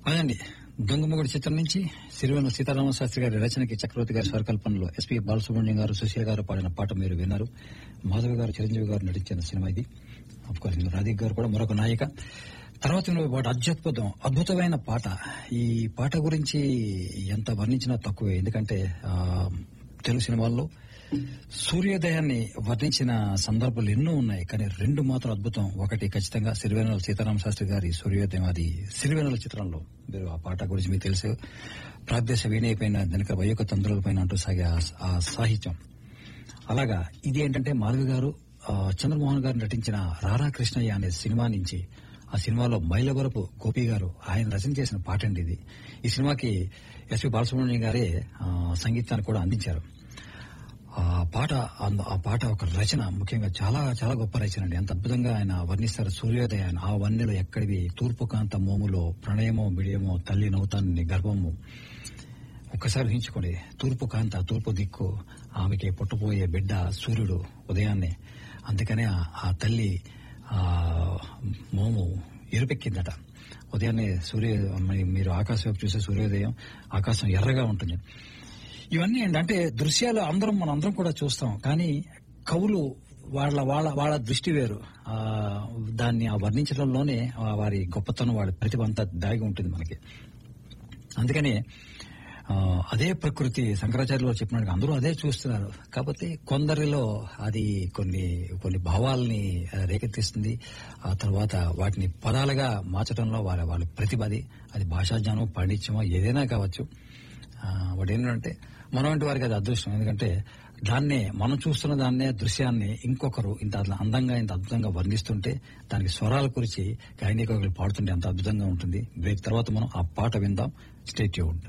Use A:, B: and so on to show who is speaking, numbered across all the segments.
A: అదండి దొంగమొగుడు చిత్రం నుంచి సిరివెన్న సీతారామ శాస్త్రి గారి రచనకి చక్రవర్తి గారి స్వరకల్పనలో ఎస్పీ బాలసుబ్రహ్మణ్యం గారు సుశీల గారు పాడిన పాట మీరు విన్నారు మాధవి గారు చిరంజీవి గారు నటించిన సినిమా ఇది కోర్స్ రాధిక్ గారు కూడా మరొక నాయిక తర్వాత ఉన్న పాట అత్యద్భుతం అద్భుతమైన పాట ఈ పాట గురించి ఎంత వర్ణించినా తక్కువే ఎందుకంటే ఆ, తెలుగు సినిమాల్లో సూర్యోదయాన్ని వర్ణించిన సందర్భాలు ఎన్నో ఉన్నాయి కానీ రెండు మాత్రం అద్భుతం ఒకటి ఖచ్చితంగా సిరివెన్నెల సీతారామ శాస్త్రి గారి సూర్యోదయం అది సిరివెన్నెల చిత్రంలో మీరు ఆ పాట గురించి మీకు తెలుసు ప్రాదేశ వీణైపోయిన దినక వయ్యొక తంత్రుల పైన అంటూ సాగే ఆ- ఆ సాహిత్యం అలాగా ఇది ఏంటంటే మాధవి గారు ఆ, చంద్రమోహన్ గారు నటించిన రారా కృష్ణయ్య అనే సినిమా నుంచి ఆ సినిమాలో మైలవరపు గోపి గారు ఆయన రచన చేసిన పాట అండి ఇది ఈ సినిమాకి ఎస్పి బాలసుబ్రహ్మణ్యం గారే ఆ, సంగీతాన్ని కూడా అందించారు ఆ పాట అంద- ఆ పాట ఒక రచన ముఖ్యంగా చాలా చాలా గొప్ప రచన అండి ఎంత అద్భుతంగా ఆయన వర్ణిస్తారు సూర్యోదయాన్ని ఆ వన్నెలో ఎక్కడివి తూర్పు కాంత మోములో ప్రణయమో బిడియమో తల్లి నౌతాన్ని గర్భము ఒక్కసారి ఊహించుకోండి తూర్పు కాంత తూర్పు దిక్కు ఆమెకి పుట్టబోయే బిడ్డ సూర్యుడు ఉదయాన్నే అందుకనే ఆ- ఆ తల్లి ఆ మోము ఎరుపెక్కిందట ఉదయాన్నే సూర్య మరి- మీరు ఆకాశం వైపు చూసే సూర్యోదయం ఆకాశం ఎర్రగా ఉంటుంది ఇవన్నీ ఏంటంటే దృశ్యాలు అందరం మనం అందరం కూడా చూస్తాం కానీ కవులు వాళ్ళ వాళ్ళ వాళ్ళ దృష్టి వేరు ఆ దాన్ని ఆ వర్ణించడంలోనే ఆ వారి గొప్పతనం వాడి ప్రతిభ అంతా దాగి ఉంటుంది మనకి అందుకని ఆ, అదే ప్రకృతి శంకరాచార్యులు వారు చెప్పినట్టు అందరూ అదే చూస్తున్నారు కాకపోతే కొందరిలో అది కొన్ని కొన్ని భావాల్ని ఆ, రేకెత్తిస్తుంది ఆ తర్వాత వాటిని పదాలుగా మార్చడంలో వారి వాళ్ళ ప్రతిభ అది అది భాషా జ్ఞానం పాండిత్యమో ఏదైనా కావచ్చు ఆ, వాటి ఏంటంటే మనం వంటి వారికి అది అదృష్టం ఎందుకంటే దాన్నే మనం చూస్తున్న దాన్నే దృశ్యాన్ని ఇంకొకరు ఇంత అట్లా అందంగా ఇంత అద్భుతంగా వర్ణిస్తుంటే దానికి స్వరాల గురించి గాయనికొకరు పాడుతుంటే ఎంత అద్భుతంగా ఉంటుంది బ్రేక్ తర్వాత మనం ఆ పాట విందాం స్టేట్ ఉంటుంది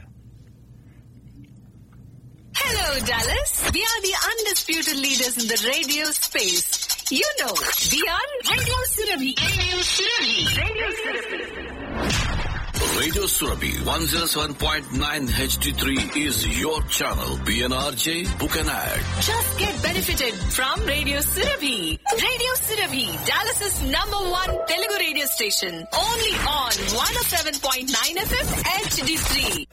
B: Hello, Dallas. We are the undisputed leaders in the radio space. You know, we are Radio Surabhi. Radio Surabhi. Radio Surabhi.
C: Radio Surabhi 107.9 HD3 is your channel. PNRJ, book an ad.
B: Just get benefited from Radio Surabhi. Radio Surabhi, Dallas's number one Telugu radio station. Only on 107.9 FM HD3.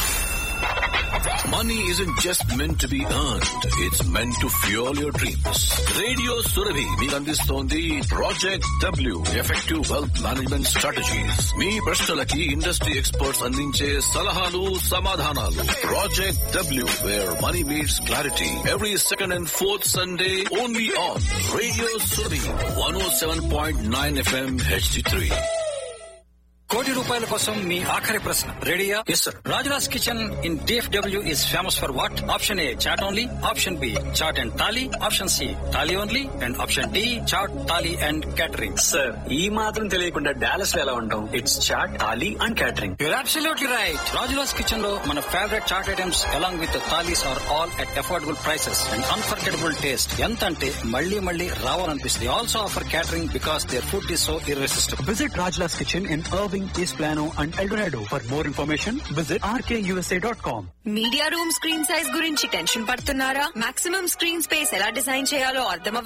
C: Money isn't just meant to be earned. It's meant to fuel your dreams. Radio Surabhi మీకు అందిస్తోంది project W effective wealth management strategies మీ ప్రశ్నలకి industry experts అందించే సలహాలు సమాధానాలు project W where money meets clarity every second and fourth Sunday only on radio Surabhi one O seven point nine FM HD three
A: కోటి రూపాయల కోసం మీ ఆఖరి ప్రశ్న రెడీయా
C: yes sir
A: Rajula's kitchen in DFW is famous for what option A chaat only option B chaat and thali option C thali only and option D chaat thali and catering
D: sir ఈ మాత్రం తెలియకుండా డాలస్ లో ఎలా ఉంటాం it's chaat thali and catering
A: you're absolutely right Rajula's kitchen లో మన favourite chaat items along with thalis are all at affordable prices and unforgettable taste ఎంత అంటే మళ్ళీ మళ్ళీ రావాలనిపిస్తుంది also offer catering because their food is so irresistible
E: Visit Rajla's Kitchen in Irving, East Plano, and El Dorado. For more information, visit rkusa.com.
B: Media room screen size గురించి tension పడుతున్నారా maximum screen space ఎలా design చేయాలో అర్థం